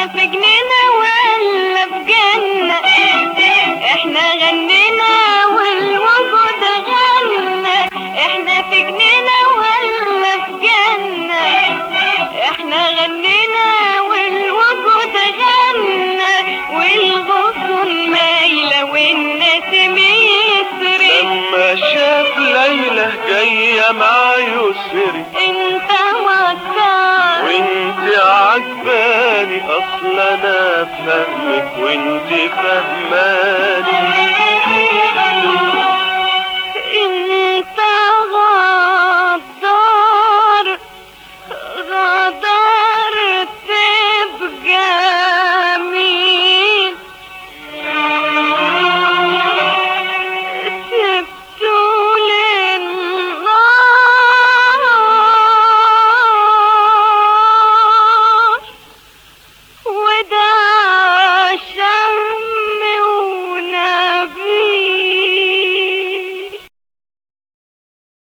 في جنينة ولا في جنة احنا غنينا والوجود غنى احنا في جنينة ولا في جنة احنا غنينا والوجود غنى والغصن مايلة والنسيم يسري لما شاف ليلى جاية مع يسري انت وكار وانت عجباني اصل انا فهمك وانت فهماني انت